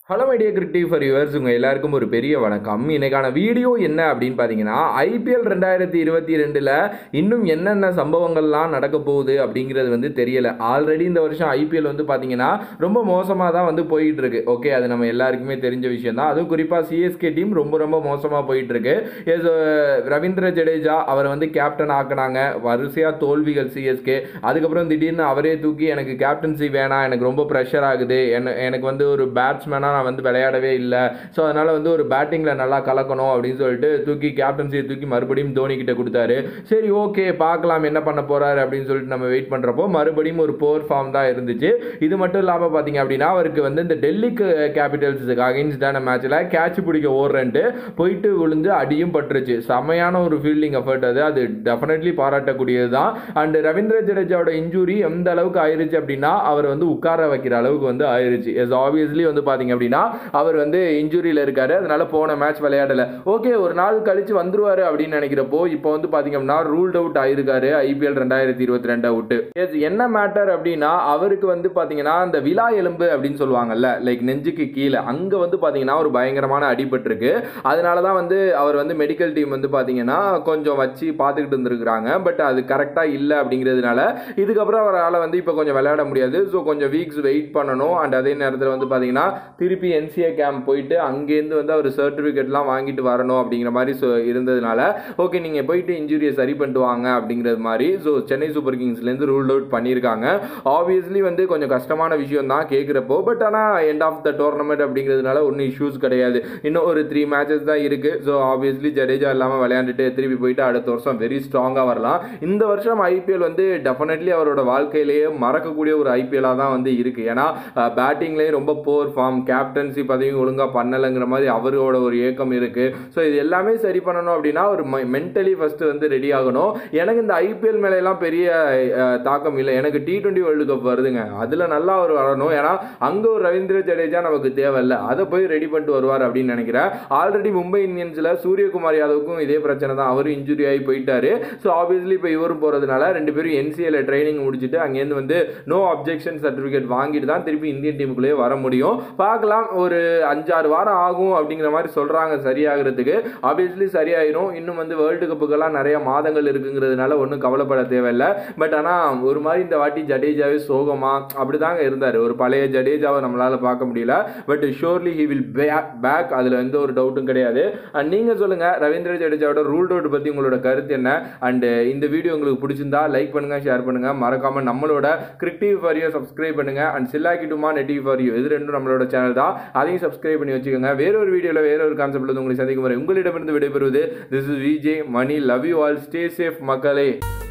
hello my dear கிரிக்டிவ் for yours உங்கள் எல்லாருக்கும் ஒரு பெரிய வணக்கம் இன்னைக்கான வீடியோ என்ன அப்படின்னு பார்த்தீங்கன்னா ஐபிஎல் ரெண்டாயிரத்தி இருபத்தி ரெண்டில் இன்னும் என்னென்ன சம்பவங்கள்லாம் நடக்க போகுது அப்படிங்கிறது வந்து தெரியல ஆல்ரெடி இந்த வருஷம் ஐபிஎல் வந்து பார்த்தீங்கன்னா ரொம்ப மோசமாக தான் வந்து போயிட்டு இருக்கு ஓகே அது நம்ம எல்லாருக்குமே தெரிஞ்ச விஷயம் தான் அதுவும் குறிப்பாக சிஎஸ்கே டீம் ரொம்ப ரொம்ப மோசமாக போயிட்டு இருக்கு எஸ் ரவீந்திர ஜடேஜா அவரை வந்து கேப்டன் ஆக்குனாங்க வரிசையாக தோல்விகள் சிஎஸ்கே அதுக்கப்புறம் திடீர்னு அவரே தூக்கி எனக்கு கேப்டன்சி வேணாம் எனக்கு ரொம்ப ப்ரெஷர் ஆகுது என்ன எனக்கு வந்து ஒரு பேட்ஸ்மேனாக நான் வந்து விளையாடவே இல்லை ஸோ அதனால் வந்து ஒரு பேட்டிங்கில் நல்லா கலக்கணும் அப்படின்னு சொல்லிட்டு தூக்கி கேப்டன்சியை தூக்கி மறுபடியும் தோனி கிட்ட கொடுத்தாரு சரி ஓகே பார்க்கலாம் என்ன பண்ண போறாரு அப்படின்னு சொல்லிட்டு நம்ம வெயிட் பண்ணுறப்போ மறுபடியும் ஒரு போர் ஃபார்ம் தான் இருந்துச்சு இது மட்டும் இல்லாமல் பார்த்தீங்க அப்படின்னா அவருக்கு வந்து இந்த டெல்லி கேபிட்டல்ஸுக்கு அகைன்ஸ்டான மேட்ச்சில் கேட்ச் பிடிக்க ஓடுறேன்ட்டு போயிட்டு விழுந்து அடியும் பட்டுருச்சு செமையான ஒரு ஃபீல்டிங் எஃபர்ட் அது அது டெஃபினெட்லி பாராட்டக்கூடியது தான் அண்ட் ரவீந்திர ஜடேஜாவோட இன்ஜுரி எந்த அளவுக்கு ஆயிருச்சு அப்படின்னா அவர் வந்து உட்கார வைக்கிற அளவுக்கு வந்து ஆயிருச்சு எஸ் ஆப்வியஸ்லி வந்து பார்த்தீங்க அப்படின்னா அவர் வந்து இன்ஜுரியில் இருக்காரு அதனால போன மேட்ச் விளையாடல ஓகே ஒரு நாள் கழிச்சு வந்துருவாரு அப்படின்னு நினைக்கிறப்போ இப்போ வந்து பார்த்தீங்க அப்படின்னா ரூல்ட் அவுட் ஆயிருக்காரு ஐபிஎல் ரெண்டாயிரத்தி இருபத்தி ரெண்டை விட்டு எஸ் என்ன மேட்டர் அப்படின்னா அவருக்கு வந்து பார்த்தீங்கன்னா அந்த விழா எலும்பு அப்படின்னு சொல்லுவாங்கல்ல லைக் நெஞ்சுக்கு கீழே அங்கே வந்து பார்த்தீங்கன்னா ஒரு பயங்கரமான அடிபட்டிருக்கு அதனால தான் வந்து அவர் வந்து மெடிக்கல் டீம் வந்து பார்த்தீங்கன்னா கொஞ்சம் வச்சு பார்த்துக்கிட்டு இருந்திருக்கிறாங்க பட் அது கரெக்டாக இல்லை அப்படிங்கிறதுனால இதுக்கப்புறம் அவரால் வந்து இப்போ கொஞ்சம் விளையாட முடியாது ஸோ கொஞ்சம் வீக்ஸ் வெயிட் பண்ணணும் அண்ட் அதே நேரத்தில் வந்து பார்த்தீங்கன்னா திருப்பி என்சிஏ கேம்ப் போயிட்டு அங்கேருந்து வந்து அவர் சர்டிஃபிகேட்லாம் வாங்கிட்டு வரணும் அப்படிங்கிற மாதிரி so இருந்ததுனால ஓகே நீங்கள் போயிட்டு இன்ஜுரியை சரி பண்ணிட்டு வாங்க அப்படிங்கிறது மாதிரி ஸோ சென்னை சூப்பர் கிங்ஸ்லேருந்து ரூல் அவுட் பண்ணியிருக்காங்க ஆப்வியஸ்லி வந்து கொஞ்சம் கஷ்டமான விஷயம் தான் கேட்குறப்போ பட் ஆனால் எண்ட் ஆஃப் த டோர்னமெண்ட் அப்படிங்கிறதுனால ஒன்றும் இஷ்யூஸ் கிடையாது இன்னும் ஒரு த்ரீ மேட்சஸ் தான் இருக்குது ஸோ ஆப்வியஸ்லி ஜடேஜா இல்லாமல் விளையாண்டுட்டு திருப்பி போயிட்டு அடுத்த வருஷம் வெரி ஸ்ட்ராங்காக வரலாம் இந்த வருஷம் ஐபிஎல் வந்து டெஃபினெட்லி அவரோட வாழ்க்கையிலேயே மறக்கக்கூடிய ஒரு ஐபிஎல்லாக தான் வந்து இருக்குது ஏன்னா பேட்டிங்லேயும் ரொம்ப போர் ஃபார்ம் கேப்டன்சி பதவியும் ஒழுங்காக பண்ணலைங்கிற மாதிரி அவரோட ஒரு ஏக்கம் இருக்குது ஸோ இது எல்லாமே சரி பண்ணணும் அப்படின்னா ஒரு மென்டலி ஃபஸ்ட்டு வந்து ரெடி ஆகணும் எனக்கு இந்த ஐபிஎல் மேலையெல்லாம் பெரிய அஹ், தாக்கம் இல்லை எனக்கு டி டுவெண்ட்டி வேர்ல்டு கப் வருதுங்க அதில் நல்லா அவர் வரணும் ஏன்னா அங்கே ஒரு ரவீந்திர ஜடேஜா நமக்கு தேவையில்ல அதை போய் ரெடி பண்ணிட்டு வருவார் அப்படின்னு நினைக்கிறேன் ஆல்ரெடி மும்பை இந்தியன்ஸில் சூரியகுமார் யாதவுக்கும் இதே பிரச்சனை தான் அவரும் இன்ஜுரி ஆகி போயிட்டாரு ஸோ ஆப்வியஸ்லி இப்போ இவரும் போகிறதுனால ரெண்டு பேரும் என்சிஎல் ட்ரைனிங் முடிச்சுட்டு அங்கேருந்து வந்து நோ அப்ஜெக்ஷன் சர்டிஃபிகேட் வாங்கிட்டு தான் திருப்பி இந்தியன் டீமுக்குள்ளேயே வர முடியும் பார்க்கலாம் ஒரு அஞ்சாறு வாரம் ஆகும் அப்படிங்கிற மாதிரி சொல்கிறாங்க சரியாகிறதுக்கு ஆப்வியஸ்லி சரியாயிரும் இன்னும் வந்து வேர்ல்டு கப்புக்கெல்லாம் நிறைய மாதங்கள் இருக்குங்கிறதுனால ஒன்றும் கவலைப்பட தேவையில்லை பட் ஆனால் ஒரு மாதிரி இந்த வாட்டி ஜடேஜாவே சோகமா அப்படி தாங்க இருந்தார் ஒரு பழைய ஜடேஜாவை நம்மளால் பார்க்க முடியல but surely he will back அதில் எந்த ஒரு டவுட்டும் கிடையாது அண்ட் நீங்கள் சொல்லுங்கள் ரவீந்திர ஜடேஜாவோட ரூல் அவுட் பற்றி உங்களோட கருத்து என்ன அண்ட் இந்த வீடியோ உங்களுக்கு பிடிச்சிருந்தா லைக் பண்ணுங்கள் ஷேர் பண்ணுங்கள் மறக்காமல் நம்மளோட கிரிக்டிவ் ஃபார் யூ சப்ஸ்கிரைப் பண்ணுங்கள் அண்ட் சில்லாக்கி டுமா நெட்டிவ் ஃபார் யூ இது ரெண்டும் நம்மளோட சேனல் தான் அதையும் சப்ஸ்கிரைப் பண்ணி வச்சுக்கோங்க வேற ஒரு வீடியோவில் வேற ஒரு கான்செப்ட்ல வந்து உங்களை சந்திக்கும் வரை உங்களிடமிருந்து விடைபெறுவது this is VJ Mani love you all stay safe மக்களே